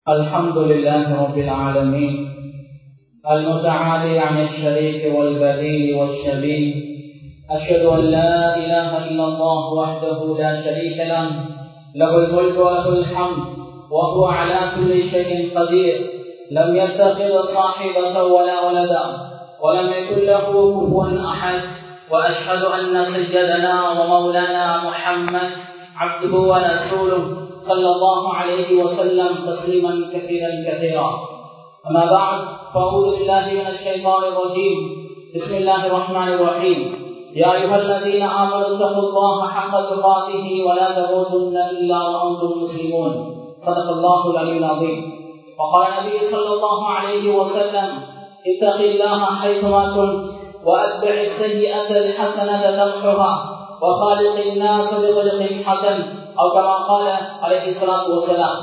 الحمد لله رب العالمين المتعالي عن الشريك والبديل والشبيه أشهد أن لا إله إلا الله وحده لا شريك له له الملك وله الحمد وهو على كل شيء قدير لم يتخذ صاحبة ولا ولدا ولم يكن له كفوا أحد وأشهد أن سيدنا ومولانا محمد عبده ورسوله صلى الله عليه وسلم تسليما كثيرا كثيرا أما بعد فأعوذ بالله من الشيطان الرجيم بسم الله الرحمن الرحيم يا أيها الذين آمنوا اتقوا الله حق تقاته ولا تموتن إلا وأنتم مسلمون صدق الله العلي العظيم وقال النبي صلى الله عليه وسلم اتق الله حيثما كنت وأتبع السيئة الحسنة تمحها وخالق الناس بخلق حسن أو كما قال عليه الصلاة والسلام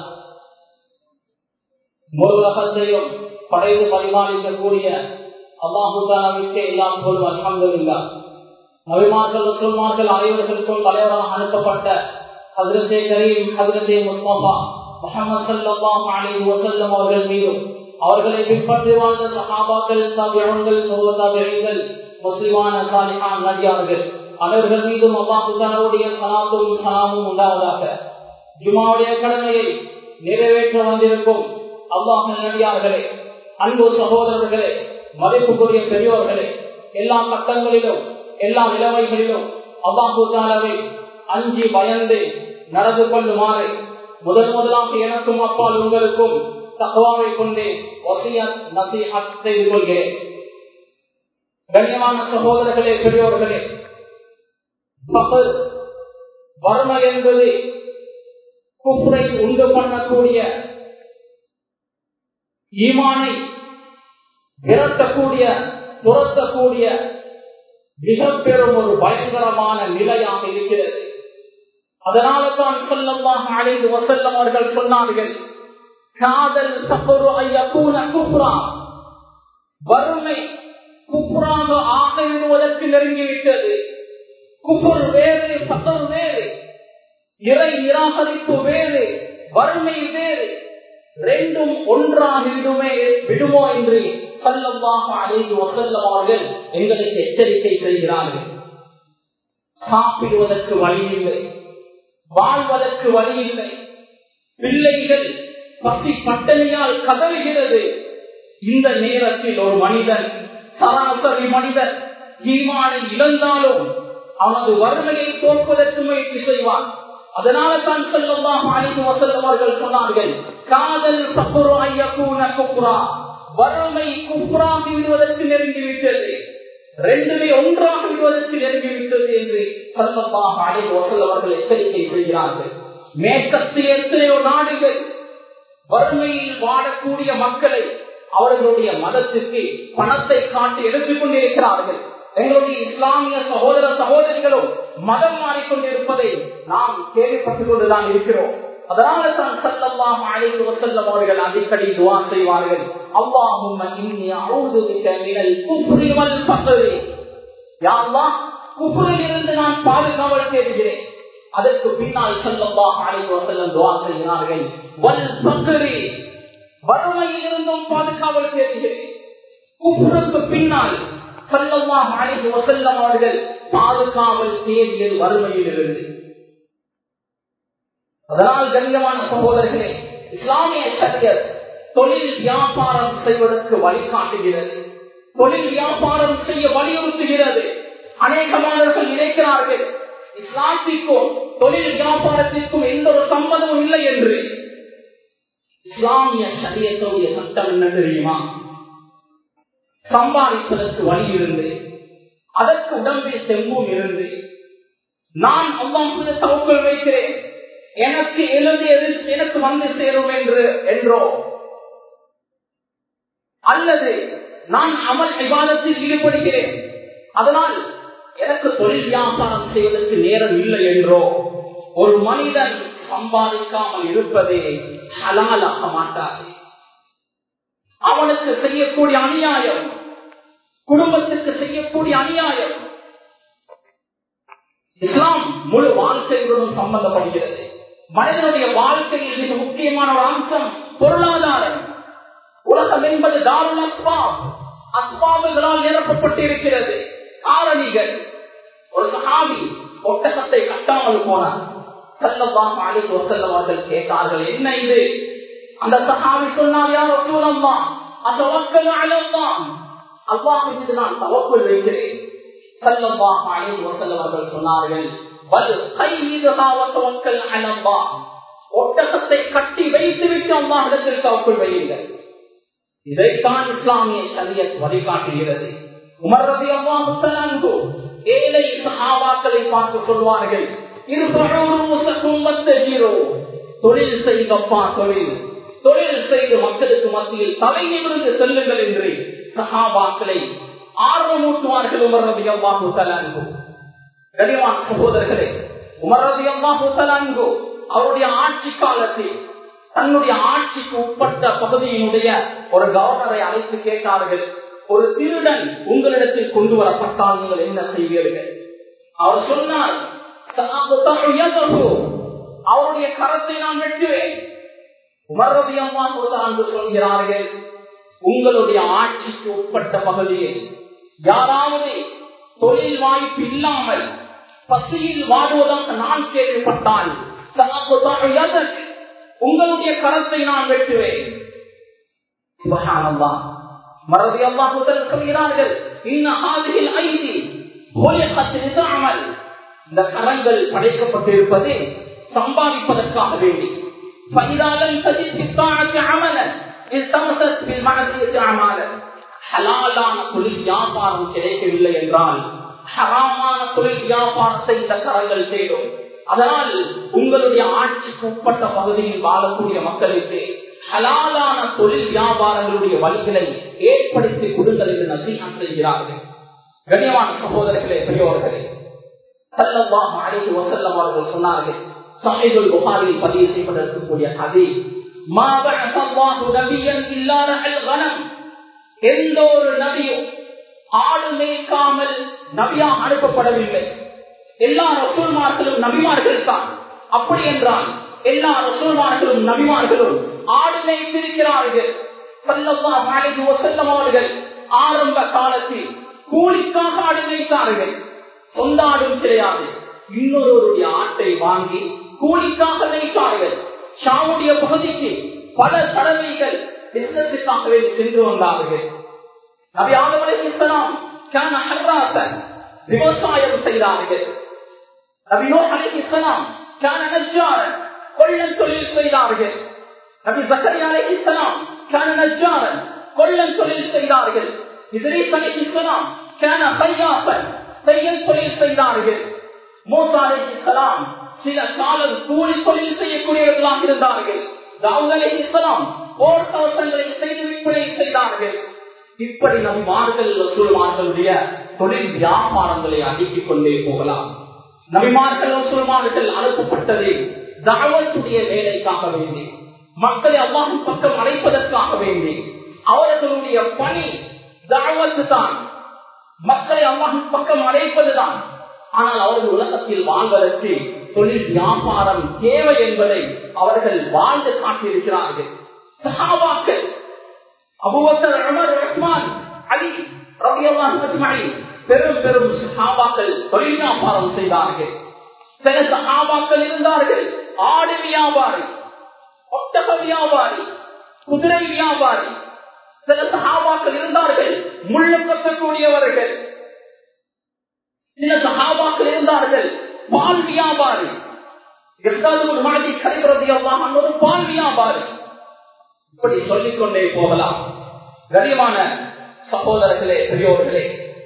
முருகத்தையும் படைத்து பரிமாறிக்கக்கூடிய அல்லாஹு தாலாவிற்கு எல்லாம் போலும் அல்ஹம்துல்லா நபிமார்கள் ரசூல்மார்கள் அனைவர்களுக்கும் தலைவராக அனுப்பப்பட்ட ஹதரத்தே கரீம் ஹதரத்தே முஸ்தபா முகமது சல்லாஹ் அலி வசல்லம் அவர்கள் மீதும் அவர்களை பின்பற்றி வாழ்ந்த சஹாபாக்கள் தாபியங்கள் முருகத்தாபியங்கள் முஸ்லிமான சாலிஹான் நடிகார்கள் அனைவர்கள் மீதும் அல்லாஹு தாலாவுடைய சலாத்தும் சலாமும் உண்டாவதாக ஜுமாவுடைய கடமையை நிறைவேற்ற வந்திருக்கும் அல்லாஹ் நடிகார்களே அன்பு சகோதரர்களே மதிப்புக்குரிய பெரியோர்களே எல்லா கட்டங்களிலும் எல்லா நிலைமைகளிலும் அல்லாஹு தாலாவை அஞ்சி பயந்து நடந்து கொள்ளுமாறு முதல் முதலாக எனக்கும் அப்பால் உங்களுக்கும் தகவாவை கொண்டு நசீஹத் செய்து கொள்கிறேன் கண்ணியமான சகோதரர்களே பெரியோர்களே வறுமை என்பது குப்புரை உண்டு பண்ணக்கூடிய ஈமானை விரட்டக்கூடிய துரத்தக்கூடிய மிக பெரும் ஒரு பயங்கரமான நிலையாக இருக்கிறது அதனால தான் சொல்லமாக அழைந்து வசல்லம் அவர்கள் சொன்னார்கள் காதல் சப்பரு ஐயக்கூன குப்ரா வறுமை குப்ராக ஆகிவிடுவதற்கு நெருங்கிவிட்டது குபுர் வேறு சத்தர் வேறு இறை நிராகரிப்பு வேறு வறுமை வேறு ரெண்டும் ஒன்றாக விடுமே விடுமோ என்று சல்லமாக அழைத்து வசல்லம் அவர்கள் எங்களுக்கு எச்சரிக்கை செய்கிறார்கள் சாப்பிடுவதற்கு வழி இல்லை வாழ்வதற்கு வழி இல்லை பிள்ளைகள் பசி பட்டணியால் கதறுகிறது இந்த நேரத்தில் ஒரு மனிதன் சராசரி மனிதன் ஈமானை இழந்தாலும் அவனது வறுமையை போக்குவதற்கு முயற்சி செய்வான் அதனால தான் செல்லமாக அழைத்து வசல்லம் அவர்கள் சொன்னார்கள் காதல் சப்புரு ஐயக்கூன குப்ரா வறுமை குப்ராகி விடுவதற்கு நெருங்கிவிட்டது ரெண்டுமே ஒன்றாக விடுவதற்கு நெருங்கிவிட்டது என்று சல்லமாக அழைத்து வசல் அவர்கள் எச்சரிக்கை செய்கிறார்கள் மேற்கத்தில் எத்தனையோ நாடுகள் வறுமையில் வாழக்கூடிய மக்களை அவர்களுடைய மதத்திற்கு பணத்தை காட்டி எடுத்துக் கொண்டிருக்கிறார்கள் எங்களுடைய இஸ்லாமிய சகோதர சகோதரிகளும் மதம் மாறிக்கொண்டிருப்பதை நாம் கேள்விப்பட்டுக் கொண்டுதான் இருக்கிறோம் அதனால தான் சல்லல்லாஹ் அழைத்து வசல்லம் அவர்கள் அடிக்கடி துவா செய்வார்கள் அல்லாஹும் இருந்து நான் பாதுகாவல் தேடுகிறேன் அதற்கு பின்னால் செல்லல்லாஹ் அழைத்து வசல்லம் துவா செய்கிறார்கள் வல் பக்கரி வறுமையில் இருந்தும் பாதுகாவல் தேடுகிறேன் குப்புருக்கு பின்னால் செல்லமாக அழைத்து வசல்லம் அவர்கள் பாதுகாவல் தேடியது வறுமையில் இருந்து அதனால் கண்ணியமான சகோதரர்களே இஸ்லாமிய சரியர் தொழில் வியாபாரம் செய்வதற்கு வழிகாட்டுகிறது தொழில் வியாபாரம் செய்ய வலியுறுத்துகிறது அநேகமானவர்கள் நினைக்கிறார்கள் இஸ்லாத்திற்கும் தொழில் வியாபாரத்திற்கும் எந்த ஒரு சம்பந்தமும் இல்லை என்று இஸ்லாமிய சரியத்துடைய சட்டம் என்ன தெரியுமா சம்பாதிப்பதற்கு வழி இருந்து அதற்கு உடம்பில் செம்பும் இருந்து நான் அவ்வாறு தவக்கல் வைக்கிறேன் எனக்கு எழுதியது எனக்கு வந்து சேரும் என்று என்றோ அல்லது நான் அமல் விவாதத்தில் ஈடுபடுகிறேன் அதனால் எனக்கு தொழில் வியாபாரம் செய்வதற்கு நேரம் இல்லை என்றோ ஒரு மனிதன் சம்பாதிக்காமல் இருப்பதே ஹலாலாக மாட்டாது அவனுக்கு செய்யக்கூடிய அநியாயம் குடும்பத்துக்கு செய்யக்கூடிய அநியாயம் இஸ்லாம் முழு வாழ்க்கையுடன் சம்பந்தப்படுகிறது மனிதனுடைய வாழ்க்கையில் மிக முக்கியமான ஒரு அம்சம் பொருளாதாரம் உலகம் என்பது தாருல் அஸ்பாப் அஸ்பாபுகளால் நிரப்பப்பட்டிருக்கிறது காரணிகள் ஒரு சகாவி ஒட்டகத்தை கட்டாமல் போனார் செல்லவாம் அழைத்து வசல்லம் அவர்கள் கேட்டார்கள் என்ன இது அந்த சகாவி சொன்னால் யார் சூழம்மா அந்த மக்கள் அழந்தான் அல்லாஹ் மீது நான் தவக்குள் வைக்கிறேன் செல்லவாம் அழைத்து வசல்லம் அவர்கள் சொன்னார்கள் வல் கை மீது மக்கள் அழம்பா ஒட்டகத்தை கட்டி வைத்து விட்டு அல்லாஹிடத்தில் தவக்குள் வையுங்கள் இதைத்தான் இஸ்லாமிய சரியத் வழிகாட்டுகிறது உமர் ரவி அல்லாஹு ஏழை சஹாபாக்களை பார்த்து சொல்வார்கள் தொழில் செய்தப்பா தொழில் தொழில் செய்து மக்களுக்கு மத்தியில் தலை நிமிர்ந்து செல்லுங்கள் என்று சஹாபாக்களை ஆர்வமூட்டுவார்கள் உமர் ரவி அல்லாஹு தலான்கு கனிவான சகோதரர்களே உமர் ரவி அல்லாஹு தலான்கு அவருடைய ஆட்சி காலத்தில் தன்னுடைய ஆட்சிக்கு உட்பட்ட பகுதியினுடைய ஒரு கவர்னரை அழைத்து கேட்டார்கள் ஒரு திருடன் உங்களிடத்தில் கொண்டு வரப்பட்டால் நீங்கள் என்ன செய்வீர்கள் அவர் சொன்னார் அவருடைய கரத்தை நான் வெட்டுவேன் உமர்ரதி அம்மா என்று சொல்கிறார்கள் உங்களுடைய ஆட்சிக்கு உட்பட்ட பகுதியில் யாராவது தொழில் வாய்ப்பு இல்லாமல் பசியில் வாடுவதாக நான் கேள்விப்பட்டால் உங்களுடைய கரத்தை நான் வெட்டுவேன் மறதி அல்லாஹ் சொல்கிறார்கள் ஐதி இந்த கரங்கள் படைக்கப்பட்டிருப்பது சம்பாதிப்பதற்காக வேண்டி தொழில் வியாபாரம் கிடைக்கவில்லை என்றால் ஹராமான தொழில் வியாபாரத்தை இந்த கரங்கள் தேடும் அதனால் உங்களுடைய ஆட்சிக்கு உட்பட்ட பகுதியில் வாழக்கூடிய மக்களுக்கு ஹலாலான தொழில் வியாபாரங்களுடைய வழிகளை ஏற்படுத்தி கொடுங்கள் என்று நசீகம் செய்கிறார்கள் கண்ணியமான சகோதரர்களே பெரியோர்களே செல்லவாக அழைத்து வசல்லம் அவர்கள் சொன்னார்கள் சமைகள் புகாரில் பதிவு செய்யப்பட்டிருக்கக்கூடிய அதே எந்த ஒரு நபியும் ஆடு மேய்க்காமல் நபியா அனுப்பப்படவில்லை எல்லா ரசூல்மார்களும் நபிமார்கள் தான் அப்படி என்றால் எல்லா ரசூல்மார்களும் நபிமார்களும் ஆடு மேய்த்திருக்கிறார்கள் அவர்கள் ஆரம்ப காலத்தில் கூலிக்காக ஆடு மேய்த்தார்கள் சொந்த ஆடும் கிடையாது இன்னொருவருடைய ஆட்டை வாங்கி கூலிக்காக மேய்த்தார்கள் ஷாவுடைய பகுதிக்கு பல தடவைகள் பிசினஸுக்காகவே சென்று வந்தார்கள் நபி ஆதவரை இஸ்லாம் விவசாயம் செய்தார்கள் நபினோ அலி இஸ்லாம் கொள்ளன் தொழில் செய்தார்கள் நபி சக்கரி அலி இஸ்லாம் கொள்ளன் தொழில் செய்தார்கள் இதிரீஸ் அலி இஸ்லாம் தையல் தொழில் செய்தார்கள் மூசா அலி இஸ்லாம் சில காலம் கூலி தொழில் செய்யக்கூடியவர்களாக இருந்தார்கள் தாவூத் அலி இஸ்லாம் போர் கவசங்களை செய்து விற்பனை செய்தார்கள் இப்படி நம் மார்கள் ரசூல்மார்களுடைய தொழில் வியாபாரங்களை அடுக்கிக் கொண்டே போகலாம் நபிமார்கள் ரசூல்மார்கள் அனுப்பப்பட்டது தாவத்துடைய வேலைக்காக வேண்டி மக்களை அவ்வாறு பக்கம் அழைப்பதற்காக வேண்டி அவர்களுடைய பணி தாவத்து தான் மக்களை அவ்வாறு பக்கம் அழைப்பதுதான் ஆனால் அவர்கள் உலகத்தில் வாழ்வதற்கு தொழில் வியாபாரம் தேவை என்பதை அவர்கள் வாழ்ந்து காட்டியிருக்கிறார்கள் சகாபாக்கள் அபுபக்கர் உமர் உஸ்மான் அலி ரபியல்லாஹு பெரும் பெரும் சகாபாக்கள் தொழில் வியாபாரம் செய்தார்கள் சில சகாபாக்கள் இருந்தார்கள் ஆடு வியாபாரி ஒட்டக வியாபாரி குதிரை வியாபாரி சில சகாபாக்கள் இருந்தார்கள் முள்ளு கட்டக்கூடியவர்கள் சில சகாபாக்கள் இருந்தார்கள் பால் வியாபாரி ஒரு மனதை கரைகிறது ஒரு பால் வியாபாரி இப்படி சொல்லிக் கொண்டே போகலாம் கனியமான சகோதரர்களே பெரியோர்களே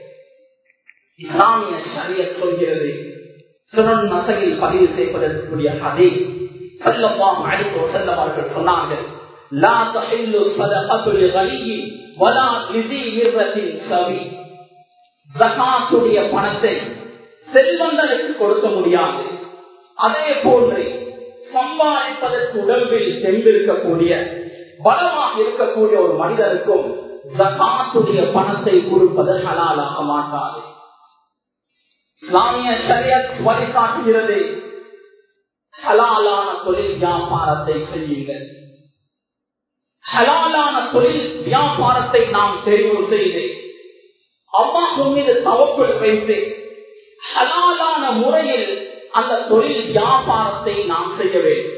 இஸ்லாமிய சரிய சொல்கிறது சுரன் நசையில் பதிவு செய்யப்படக்கூடிய அதே செல்லம்மாம் அழைத்து செல்லவார்கள் சொன்னார்கள் لا تحل صدقة لغني ولا لذي مرة سوي ஜகாத்துடைய பணத்தை செல்வந்தனுக்கு கொடுக்க முடியாது அதே போன்று சம்பாதிப்பதற்கு உடம்பில் சென்றிருக்கக்கூடிய பலமாக இருக்கக்கூடிய ஒரு மனிதனுக்கும் ஜகாத்துடைய பணத்தை கொடுப்பது ஹலாலாக மாட்டாது இஸ்லாமிய சரியத் வழிகாட்டுகிறது ஹலாலான தொழில் வியாபாரத்தை செய்யுங்கள் ஹலாலான தொழில் வியாபாரத்தை நாம் தெரிவு செய்து அம்மாவும் மீது தவக்குள் வைத்து ஹலாலான முறையில் அந்த தொழில் வியாபாரத்தை நாம் செய்ய வேண்டும்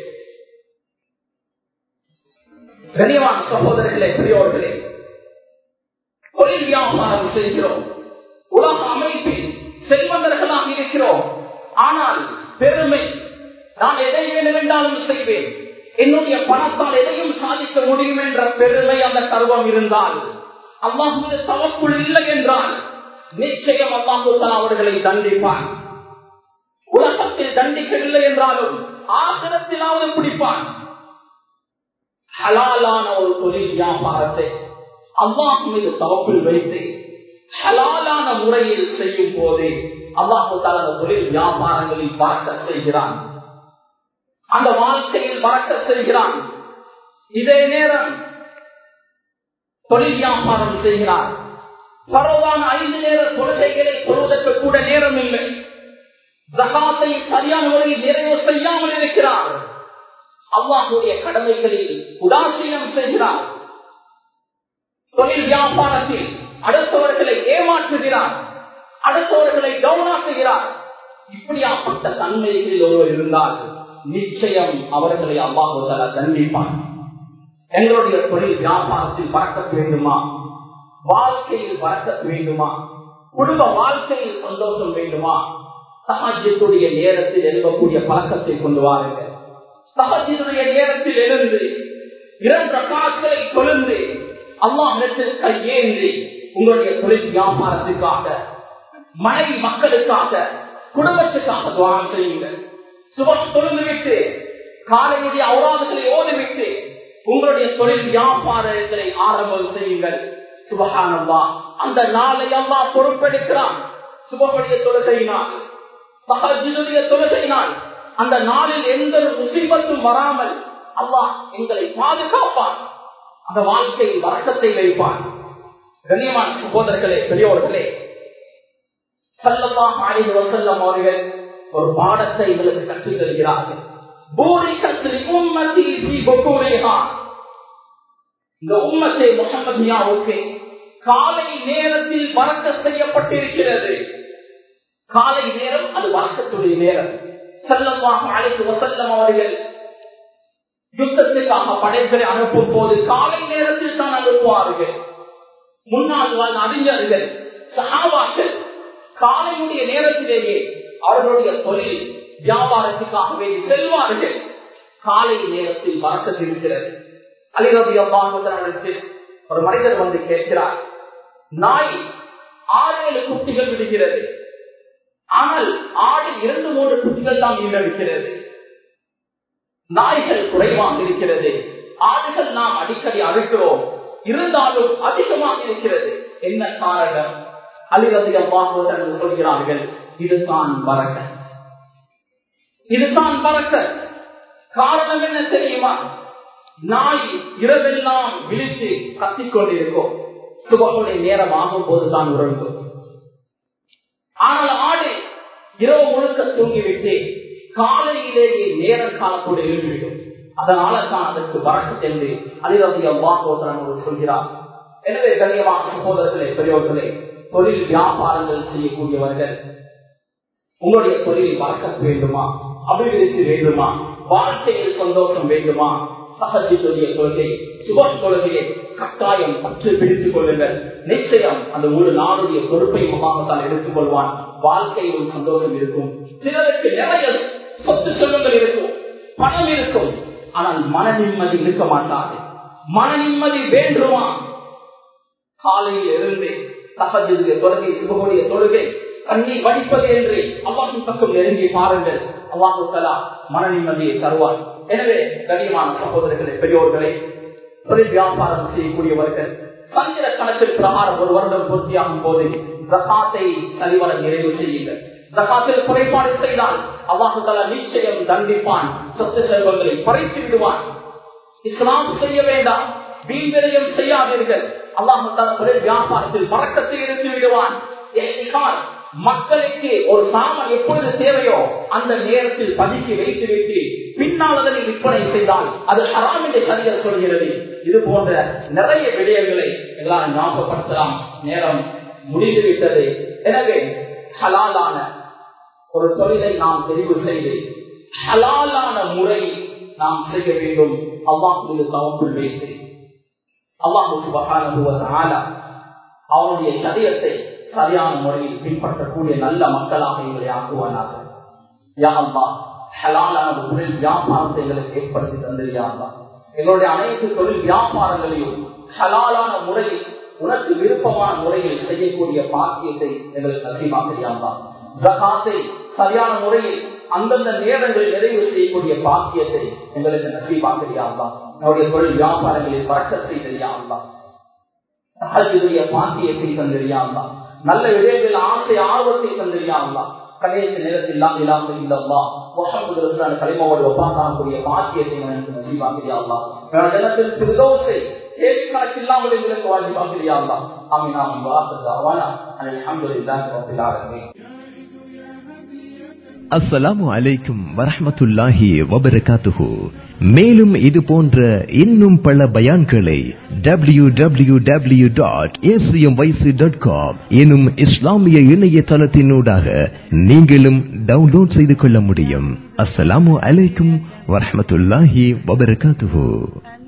கனிவான சகோதரர்களே பெரியோர்களே தொழில் வியாபாரம் செய்கிறோம் உலக அமைப்பில் செல்வந்தர்களாக இருக்கிறோம் ஆனால் பெருமை நான் எதை வேண்டுமென்றாலும் செய்வேன் என்னுடைய பணத்தால் எதையும் சாதிக்க முடியும் என்ற பெருமை அந்த கர்வம் இருந்தால் அல்லாஹுடைய தவக்குள் இல்லை என்றால் நிச்சயம் அல்லாஹுதான் அவர்களை தண்டிப்பான் உலகத்தில் தண்டிக்கவில்லை என்றாலும் ஆசிரத்திலாவது பிடிப்பான் ஹலாலான ஒரு தொழில் வியாபாரத்தை அல்லாஹ் மீது தவப்பில் வைத்து ஹலாலான முறையில் செய்யும் போது அல்லாஹு தனது தொழில் வியாபாரங்களில் பறக்க செய்கிறான் அந்த வாழ்க்கையில் பறக்க செய்கிறான் இதே நேரம் தொழில் வியாபாரம் செய்கிறார் பரவான ஐந்து நேர தொழுகைகளை தொழுவதற்கு கூட நேரம் இல்லை ஜகாத்தை சரியான முறையில் நிறைவு செய்யாமல் இருக்கிறார் அல்லாஹுடைய கடமைகளில் உதாசீனம் செய்கிறார் தொழில் வியாபாரத்தில் அடுத்தவர்களை ஏமாற்றுகிறார் அடுத்தவர்களை கவனாக்குகிறார் இப்படியாப்பட்ட தன்மைகளில் ஒருவர் இருந்தால் நிச்சயம் அவர்களை அல்லாஹுதலா தண்டிப்பான் எங்களுடைய தொழில் வியாபாரத்தில் பறக்க வேண்டுமா வாழ்க்கையில் பறக்க வேண்டுமா குடும்ப வாழ்க்கையில் சந்தோஷம் வேண்டுமா சகாஜத்துடைய நேரத்தில் எழுதக்கூடிய பழக்கத்தை கொண்டு வாருங்கள் சகஜினுடைய நேரத்தில் எழுந்து இரண்டு காலங்களை கொழுந்து அல்லாஹிடத்தில் கையேந்தி உங்களுடைய தொழில் வியாபாரத்துக்காக மனைவி மக்களுக்காக குடும்பத்துக்காக துவாரம் செய்யுங்கள் சுபம் தொழுந்து விட்டு காலையுடைய அவுராதுகளை ஓடிவிட்டு உங்களுடைய தொழில் வியாபாரங்களை ஆரம்பம் செய்யுங்கள் சுபகானந்தா அந்த நாளை அல்லா பொறுப்பெடுக்கிறான் சுபமுடைய தொழுகையினால் சகஜினுடைய தொழுகையினால் அந்த நாளில் எந்த ஒரு முசீபத்தும் வராமல் அல்லாஹ் எங்களை பாதுகாப்பான் அந்த வாழ்க்கையில் வழக்கத்தை வைப்பான் கண்ணியமான சகோதரர்களே பெரியோர்களே சல்லமாக அணிந்து வசல்லம் அவர்கள் ஒரு பாடத்தை எங்களுக்கு கற்றுத் தருகிறார்கள் பூரி கத்திரி உம்மத்தி இந்த உம்மத்தை முகமதியாவுக்கு காலை நேரத்தில் வழக்க செய்யப்பட்டிருக்கிறது காலை நேரம் அது வழக்கத்துடைய நேரம் செல்லமாக அழைத்து வசல்லம் அவர்கள் யுத்தத்துக்காக படைகளை அனுப்பும் போது காலை நேரத்தில் தான் அனுப்புவார்கள் முன்னாள் வாழ்ந்த அறிஞர்கள் சகாபாக்கள் காலையுடைய நேரத்திலேயே அவர்களுடைய தொழில் வியாபாரத்துக்காக வேண்டி செல்வார்கள் காலை நேரத்தில் வழக்கத்திருக்கிறது அலிரபி அப்பாவுக்கு ஒரு மனிதர் வந்து கேட்கிறார் நாய் ஆறு ஏழு குட்டிகள் விடுகிறது ஆனால் ஆடு இரண்டு மூன்று குட்டிகள் தான் ஈழவிக்கிறது நாய்கள் குறைவாக இருக்கிறது ஆடுகள் நாம் அடிக்கடி அறுக்கிறோம் இருந்தாலும் அதிகமாக இருக்கிறது என்ன காரணம் அலிரதியம் வாங்குவதற்கு சொல்கிறார்கள் இதுதான் பறக்க இதுதான் பறக்க காரணம் என்ன தெரியுமா நாய் இரவெல்லாம் விழித்து கத்திக் கொண்டிருக்கும் சுபகுடைய நேரம் ஆகும் போதுதான் உறங்கும் ஆனால் ஆடு இரவு முழுக்க தூங்கிவிட்டு காலையிலேயே நேரம் காலத்தோடு எழுந்துவிடும் அதனால தான் அதற்கு வரக்கு சென்று அலிரதி அவ்வாஹோதரன் சொல்கிறார் எனவே கண்ணியமான சகோதரர்களே பெரியோர்களே தொழில் வியாபாரங்கள் செய்யக்கூடியவர்கள் உங்களுடைய தொழில் வளர்க்க வேண்டுமா அபிவிருத்தி வேண்டுமா வாழ்க்கையில் சந்தோஷம் வேண்டுமா சகஜத்துடைய கொள்கை சுபம் கொள்கையை கட்டாயம் பற்று பிடித்துக் கொள்ளுங்கள் நிச்சயம் அந்த ஒரு நாளுடைய பொறுப்பை முகாமத்தான் எடுத்துக் கொள்வான் வாழ்க்கையில் சந்தோஷம் இருக்கும் சிலருக்கு நிறைய சொத்து செல்வங்கள் இருக்கும் பணம் இருக்கும் ஆனால் மன நிம்மதி இருக்க மாட்டாது மன நிம்மதி வேண்டுமா காலையில் இருந்து சகஜத்துடைய தொழுகை சுபகுடைய தொழுகை கண்ணீர் வடிப்பது என்று அவ்வாறு பக்கம் நெருங்கி பாருங்கள் அவ்வாறு தலா மன நிம்மதியை தருவார் எனவே கண்ணியமான சகோதரர்களே பெரியோர்களே தொழில் வியாபாரம் செய்யக்கூடியவர்கள் சந்திர கணக்கில் பிரகாரம் ஒரு வருடம் பூர்த்தியாகும் போது ஜகாத்தை சரிவர நிறைவு செய்யுங்கள் ஜகாத்தில் குறைபாடு செய்தால் அவ்வாறு நிச்சயம் தண்டிப்பான் சொத்து செல்வங்களை பறித்து விடுவான் இஸ்லாம் செய்ய வேண்டாம் வீண்விரயம் செய்யாதீர்கள் அல்லாஹு தொழில் வியாபாரத்தில் பறக்கத்தை எடுத்து விடுவான் மக்களுக்கு ஒரு சாமன் எப்பொழுது தேவையோ அந்த நேரத்தில் பதுக்கி வைத்து விட்டு பின்னால் அதனை விற்பனை செய்தால் அது ஹராம் என்று சரியாக சொல்கிறது இது போன்ற நிறைய விடயங்களை எல்லாம் ஞாபகப்படுத்தலாம் நேரம் முடிந்துவிட்டது எனவே ஹலாலான ஒரு தொழிலை நாம் தெரிவு செய்து ஹலாலான முறையில் நாம் செய்ய வேண்டும் அல்லாஹ் மீது தவக்குள் வைத்து அல்லாஹு சுபகான அவனுடைய சரியத்தை சரியான முறையில் பின்பற்றக்கூடிய நல்ல மக்களாக எங்களை ஆக்குவானாக யா அல்லா ஹலாலான தொழில் வியாபாரத்தை எங்களுக்கு ஏற்படுத்தி தந்திரியாங்களா எங்களுடைய அனைத்து தொழில் வியாபாரங்களையும் ஹலாலான முறையில் உனக்கு விருப்பமான முறையில் செய்யக்கூடிய பாக்கியத்தை எங்களுக்கு நசிவாக்கிறியாங்களா ஜகாத்தை சரியான முறையில் அந்தந்த நேரங்களில் நிறைவு செய்யக்கூடிய பாக்கியத்தை எங்களுக்கு நசிவாக்கிறியாங்களா நம்முடைய தொழில் வியாபாரங்களில் பறக்கத்தை தெரியாங்களா ஹஜ்ஜுடைய பாக்கியத்தை தந்திரியாங்களா நல்ல விடயங்கள் ஆசை ஆர்வத்தை தந்திரியாங்களா கடைசி நேரத்தில் எல்லாம் இல்லாமல் இல்லம்மா முகமது ரசூலான கலிமாவோடு ஒப்பாக்காகக்கூடிய பாக்கியத்தை எனக்கு நசீவாக்கிறியாங்களா ஜனத்தில் பிரதோஷை கேள்வி கணக்கில்லாமல் எங்களுக்கு வாஜிபாக்கிறியாங்களா ஆமீன் ஆமீன் வாசல் அவானா அல்ஹம்துலில்லாஹி ரப்பில் ஆலமீன் அஸ்ஸலாமு அலைக்கும் வரஹ்மத்துல்லாஹி வபரகாத்துஹு மேலும் இது போன்ற இன்னும் பல பயான்களை W W W dot dot com எனும் இஸ்லாமிய இணையதளத்தினூடாக நீங்களும் டவுன்லோட் செய்து கொள்ள முடியும் அஸ்ஸலாமு அலைக்கும் வரஹ்மத்துல்லாஹி வபரகாத்துஹு